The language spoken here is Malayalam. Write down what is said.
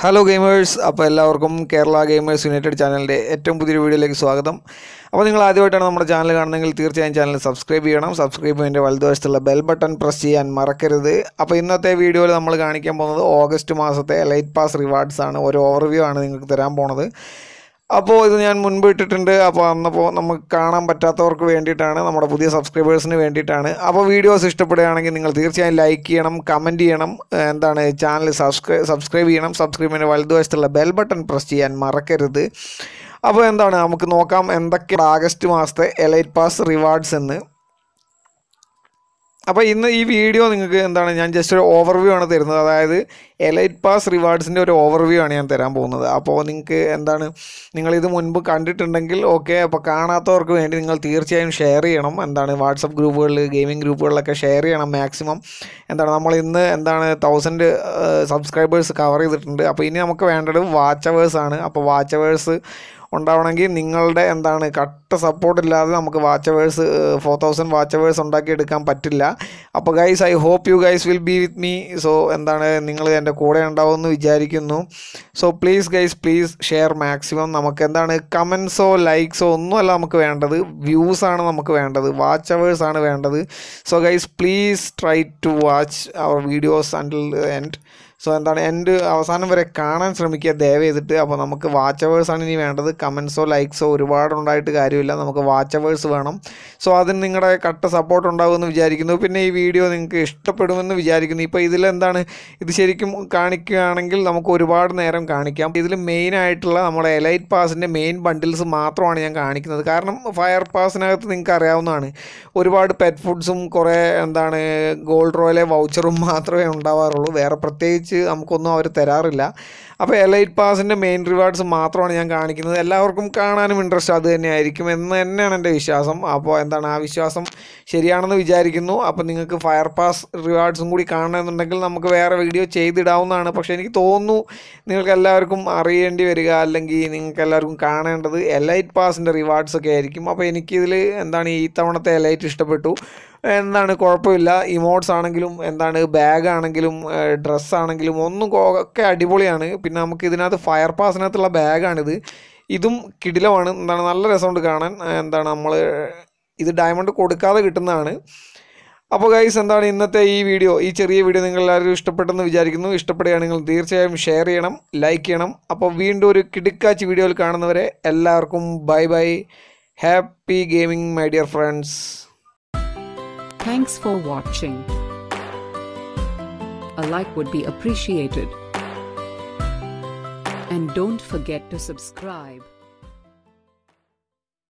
ഹലോ ഗെയിമേഴ്സ് അപ്പോൾ എല്ലാവർക്കും കേരള ഗെയിമേഴ്സ് യുണൈറ്റഡ് ചാനലിൻ്റെ ഏറ്റവും പുതിയൊരു വീഡിയോയിലേക്ക് സ്വാഗതം അപ്പോൾ നിങ്ങൾ ആദ്യമായിട്ടാണ് നമ്മുടെ ചാനൽ കാണുന്നതെങ്കിൽ തീർച്ചയായും ചാനൽ സബ്സ്ക്രൈബ് ചെയ്യണം സബ്സ്ക്രൈബ് ചെയ്യുന്നതിൻ്റെ വലതുവശത്തുള്ള ബെൽ ബട്ടൺ പ്രസ് ചെയ്യാൻ മറക്കരുത് അപ്പോൾ ഇന്നത്തെ വീഡിയോയിൽ നമ്മൾ കാണിക്കാൻ പോകുന്നത് ഓഗസ്റ്റ് മാസത്തെ ലൈറ്റ് പാസ് റിവാർഡ്സ് ആണ് ഒരു ഓവർവ്യൂ ആണ് നിങ്ങൾക്ക് തരാൻ പോണത് അപ്പോൾ ഇത് ഞാൻ മുൻപ് ഇട്ടിട്ടുണ്ട് അപ്പോൾ അന്നപ്പോൾ നമുക്ക് കാണാൻ പറ്റാത്തവർക്ക് വേണ്ടിയിട്ടാണ് നമ്മുടെ പുതിയ സബ്സ്ക്രൈബേഴ്സിന് വേണ്ടിയിട്ടാണ് അപ്പോൾ വീഡിയോസ് ഇഷ്ടപ്പെടുകയാണെങ്കിൽ നിങ്ങൾ തീർച്ചയായും ലൈക്ക് ചെയ്യണം കമൻറ്റ് ചെയ്യണം ഏഹ് എന്താണ് ചാനൽ സബ്സ്ക്രൈബ് സബ്സ്ക്രൈബ് ചെയ്യണം സബ്സ്ക്രൈബിൻ്റെ വലതുവശത്തുള്ള ബെൽ ബട്ടൺ പ്രസ് ചെയ്യാൻ മറക്കരുത് അപ്പോൾ എന്താണ് നമുക്ക് നോക്കാം എന്തൊക്കെ ആഗസ്റ്റ് മാസത്തെ എലൈറ്റ് പാസ് റിവാർഡ്സ് എന്ന് അപ്പോൾ ഇന്ന് ഈ വീഡിയോ നിങ്ങൾക്ക് എന്താണ് ഞാൻ ജസ്റ്റ് ഒരു ഓവർവ്യൂ ആണ് തരുന്നത് അതായത് എലൈറ്റ് പാസ് റിവാർഡ്സിൻ്റെ ഒരു ഓവർവ്യൂ ആണ് ഞാൻ തരാൻ പോകുന്നത് അപ്പോൾ നിങ്ങൾക്ക് എന്താണ് നിങ്ങളിത് മുൻപ് കണ്ടിട്ടുണ്ടെങ്കിൽ ഓക്കെ അപ്പോൾ കാണാത്തവർക്ക് വേണ്ടി നിങ്ങൾ തീർച്ചയായും ഷെയർ ചെയ്യണം എന്താണ് വാട്സപ്പ് ഗ്രൂപ്പുകളിൽ ഗെയിമിംഗ് ഗ്രൂപ്പുകളിലൊക്കെ ഷെയർ ചെയ്യണം മാക്സിമം എന്താണ് നമ്മൾ ഇന്ന് എന്താണ് തൗസൻഡ് സബ്സ്ക്രൈബേഴ്സ് കവർ ചെയ്തിട്ടുണ്ട് അപ്പോൾ ഇനി നമുക്ക് വേണ്ടത് വാച്ച് അവേഴ്സ് ആണ് അപ്പോൾ വാച്ച് അവേഴ്സ് ഉണ്ടാവണമെങ്കിൽ നിങ്ങളുടെ എന്താണ് കട്ട സപ്പോർട്ട് ഇല്ലാതെ നമുക്ക് watch hours four thousand watch hours ഉണ്ടാക്കിയെടുക്കാൻ പറ്റില്ല അപ്പോൾ guys I hope you guys will be with me so എന്താണ് നിങ്ങൾ എൻ്റെ കൂടെ ഉണ്ടാവുമെന്ന് വിചാരിക്കുന്നു so please guys please share maximum നമുക്ക് എന്താണ് കമൻസോ ലൈക്സോ ഒന്നുമല്ല നമുക്ക് വേണ്ടത് വ്യൂസ് ആണ് നമുക്ക് വേണ്ടത് വാച്ച് അവേഴ്സ് ആണ് വേണ്ടത് so guys please try to watch our videos until end so എന്താണ് എൻ്റെ അവസാനം വരെ കാണാൻ ശ്രമിക്കുക ദയവ് ചെയ്തിട്ട് അപ്പോൾ നമുക്ക് വാച്ച് അവേഴ്സാണ് ഇനി വേണ്ടത് കമൻസോ ലൈക്സോ ഒരുപാട് ഉണ്ടായിട്ട് കാര്യമില്ല നമുക്ക് വാച്ച് അവേഴ്സ് വേണം സോ അതിന് നിങ്ങളുടെ കട്ട സപ്പോർട്ട് ഉണ്ടാകുമെന്ന് വിചാരിക്കുന്നു പിന്നെ ഈ വീഡിയോ നിങ്ങൾക്ക് ഇഷ്ടപ്പെടുമെന്ന് വിചാരിക്കുന്നു ഇപ്പോൾ ഇതിലെന്താണ് ഇത് ശരിക്കും കാണിക്കുകയാണെങ്കിൽ നമുക്ക് ഒരുപാട് നേരം കാണിക്കാം ഇതിൽ മെയിൻ ആയിട്ടുള്ള നമ്മുടെ എലൈറ്റ് പാസിൻ്റെ മെയിൻ ബണ്ടിൽസ് മാത്രമാണ് ഞാൻ കാണിക്കുന്നത് കാരണം ഫയർ പാസിനകത്ത് നിങ്ങൾക്ക് അറിയാവുന്നതാണ് ഒരുപാട് പെറ്റ് ഫുഡ്സും കുറേ എന്താണ് ഗോൾഡ് റോയിലെ വൗച്ചറും മാത്രമേ ഉണ്ടാവാറുള്ളൂ വേറെ പ്രത്യേകിച്ച് നമുക്കൊന്നും അവർ തരാറില്ല അപ്പോൾ എലൈറ്റ് പാസിൻ്റെ മെയിൻ റിവാർഡ്സ് മാത്രമാണ് ഞാൻ കാണിക്കുന്നത് എല്ലാവർക്കും കാണാനും ഇൻട്രസ്റ്റ് അത് തന്നെയായിരിക്കും എന്ന് തന്നെയാണ് എൻ്റെ വിശ്വാസം അപ്പോൾ എന്താണ് ആ വിശ്വാസം ശരിയാണെന്ന് വിചാരിക്കുന്നു അപ്പോൾ നിങ്ങൾക്ക് ഫയർ പാസ് റിവാർഡ്സും കൂടി കാണണമെന്നുണ്ടെങ്കിൽ നമുക്ക് വേറെ വീഡിയോ ചെയ്തിടാവുന്നതാണ് പക്ഷേ എനിക്ക് തോന്നുന്നു നിങ്ങൾക്ക് എല്ലാവർക്കും അറിയേണ്ടി വരിക അല്ലെങ്കിൽ നിങ്ങൾക്ക് എല്ലാവർക്കും കാണേണ്ടത് എലൈറ്റ് പാസിൻ്റെ റിവാർഡ്സ് ഒക്കെ ആയിരിക്കും അപ്പോൾ എനിക്കിതിൽ എന്താണ് ഈ തവണത്തെ എലൈറ്റ് ഇഷ്ടപ്പെട്ടു എന്താണ് കുഴപ്പമില്ല ഇമോട്ട്സ് ആണെങ്കിലും എന്താണ് ബാഗ് ആണെങ്കിലും ഡ്രസ്സ് ആണെങ്കിലും ഒന്നും കൊ- ഒക്കെ അടിപൊളിയാണ് പിന്നെ നമുക്ക് ഇതിനകത്ത് ഫയർ പാസിനകത്തുള്ള ബാഗാണിത് ഇതും കിടിലമാണ് എന്താണ് നല്ല രസമുണ്ട് കാണാൻ എന്താണ് നമ്മൾ ഇത് ഡയമണ്ട് കൊടുക്കാതെ കിട്ടുന്നതാണ് അപ്പോൾ ഗൈസ് എന്താണ് ഇന്നത്തെ ഈ വീഡിയോ ഈ ചെറിയ വീഡിയോ നിങ്ങൾ എല്ലാവരും ഇഷ്ടപ്പെട്ടെന്ന് വിചാരിക്കുന്നു ഇഷ്ടപ്പെടുകയാണെങ്കിൽ തീർച്ചയായും ഷെയർ ചെയ്യണം ലൈക്ക് ചെയ്യണം അപ്പോൾ വീണ്ടും ഒരു കിടുക്കാച്ചി വീഡിയോയിൽ കാണുന്നവരെ എല്ലാവർക്കും bye bye happy gaming my dear friends Thanks for watching. A like would be appreciated. And don't forget to subscribe.